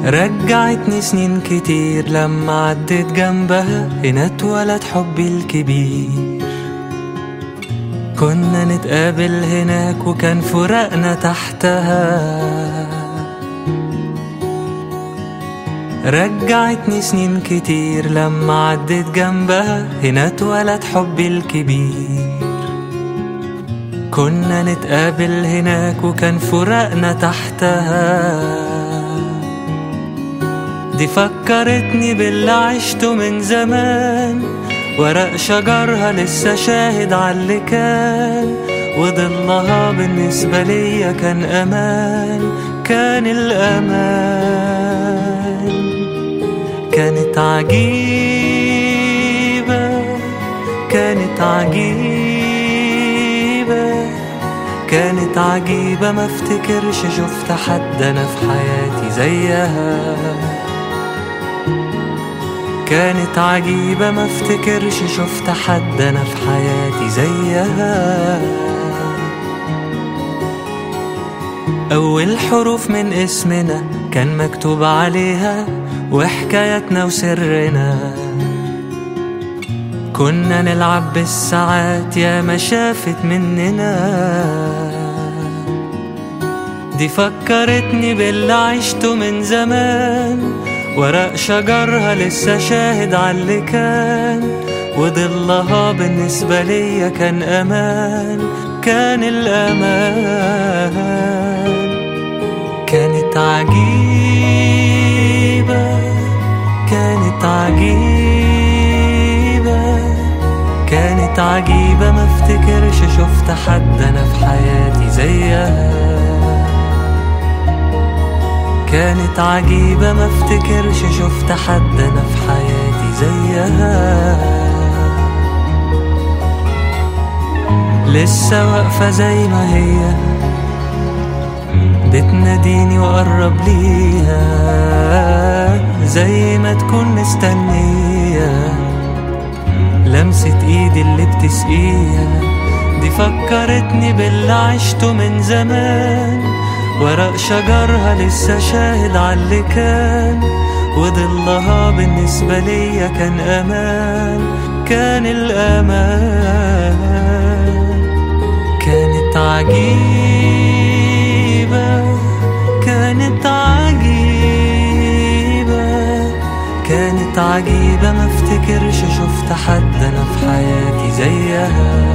رجعتني سنين كتير لما عديت جنبها هنا اتولد حبي الكبير كنا نتقابل هناك وكان فراقنا تحتها رجعتني سنين كتير لما عديت جنبها هنا اتولد حبي الكبير كنا نتقابل هناك وكان فراقنا تحتها دي فكرتني باللي عشته من زمان ورق شجرها لسه شاهد عاللي كان وضلها بالنسبة ليا كان أمان كان الأمان كانت عجيبة كانت عجيبة كانت عجيبة ما افتكرش شفت حد أنا في حياتي زيها كانت عجيبة ما افتكرش شفت حد أنا في حياتي زيها أول حروف من اسمنا كان مكتوب عليها وحكايتنا وسرنا كنا نلعب بالساعات يا ما شافت مننا دي فكرتني باللي عشته من زمان ورق شجرها لسه شاهد عاللي كان وضلها بالنسبة ليا كان أمان كان الأمان كانت عجيبة كانت عجيبة كانت عجيبة ما افتكرش شفت حد أنا في حياتي زيها كانت عجيبة ما افتكرش شفت حد أنا في حياتي زيها لسه واقفة زي ما هي بتناديني وقرب ليها زي ما تكون مستنية لمسة ايدي اللي بتسقيها دي فكرتني باللي عشته من زمان ورق شجرها لسه شاهد عاللي كان وضلها بالنسبة ليا كان أمان كان الأمان كانت عجيبة كانت عجيبة كانت عجيبة ما افتكرش شفت حد أنا في حياتي زيها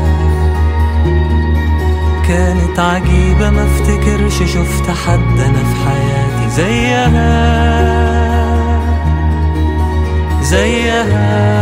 كانت عجيبة ما افتكرش شفت حد أنا في حياتي زيها زيها